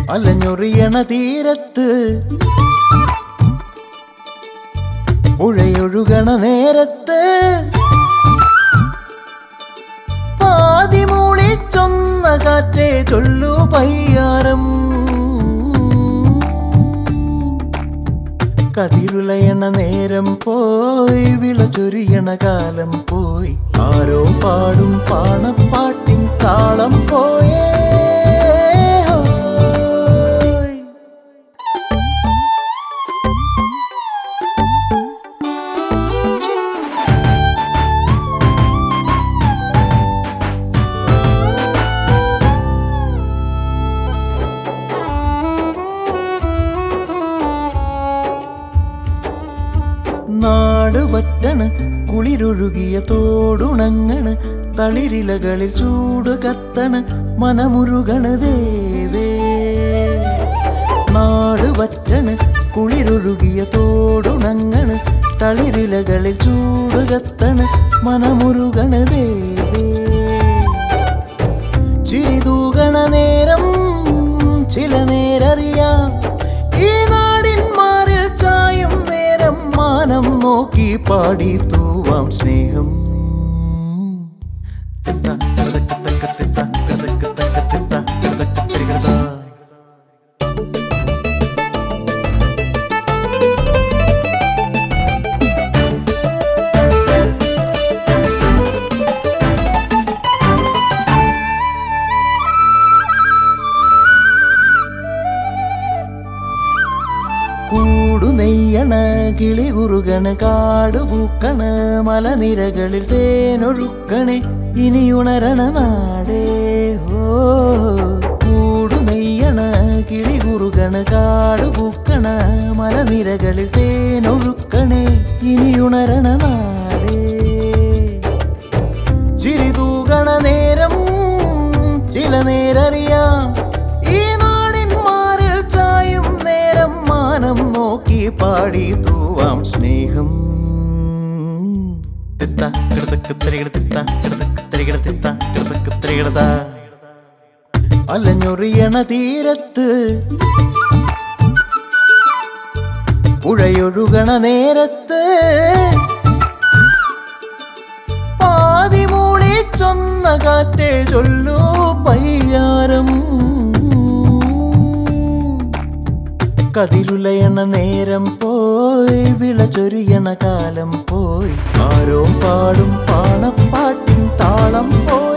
അലഞ്ഞൊറിയണ തീരത്ത് പുഴയൊഴുകണ നേരത്ത് പാതിമൂളി ചൊന്ന കാറ്റേ ചൊല്ലു പയ്യാരം കതിരുലയണ നേരം പോയി വിളചൊരിയണ കാലം പോയി ആരോ പാടും പാണപ്പാട്ടിൻ താളം പോയേ ഹോയ്. നാട് വറ്റണ് കുളിരൊഴുകിയ തോടുണങ്ങണ് തളിരിലകളിൽ ചൂട് കത്തണ് മനമുരുകണ് ദേവേ നാട് വറ്റണ് കുളിരൊഴുകിയ തോടുണങ്ങണ് തളിരിലകളിൽ ചൂട് കത്തണ് മനമുരുകണ് ദേവേ ചിരിതൂകണ നേരം ചില നേരറിയാം ഈ നാടിൻ മാറിൽ ചായും നേരം മാനം നോക്കി പാടി തൂവാം സ്നേഹം തിത്ത, കിടതക്ക, തക്ക, തിത്ത, കിടതക്ക, തക്ക, തിത്ത, കിടതക്ക, തിരികിടത. കൂടു നെയ്യണ കിളി കുറുകണ് കാട് പൂക്കണ് മലനിരകളിൽ തേനൊഴുക്കണേ ഇനിയുണരണ നാടേ ഓ കൂടു നെയ്യണ കിളി കുറുകണ് കാട് പൂക്കണ മലനിരകളിൽ തേനൊഴുക്കണേ ഇനിയുണരണ നാടേ ചിരിതൂകണ നേരം ചില നേരറിയാം ഈ നാടിൻ മാറിൽ ചായും നേരം മാനം നോക്കി പാടി തൂവാം സ്നേഹം തിത്ത കിടതക്ക് തിരികിട തിത്ത കിടതക്ക് തിരികിട തിത്ത കിടതക്ക് തിരികിടത അലഞ്ഞൊറിയണ തീരത്ത് പുഴയൊഴുകണ നേരത്ത് പാതിമൂളി ചൊന്ന കാറ്റേ ചൊല്ലു പയ്യാരം കതിരുലയണ നേരം പോയി വിളചൊരിയണ കാലം പോയി ആരോ പാടും പാണപ്പാട്ടിൻ താളം പോയി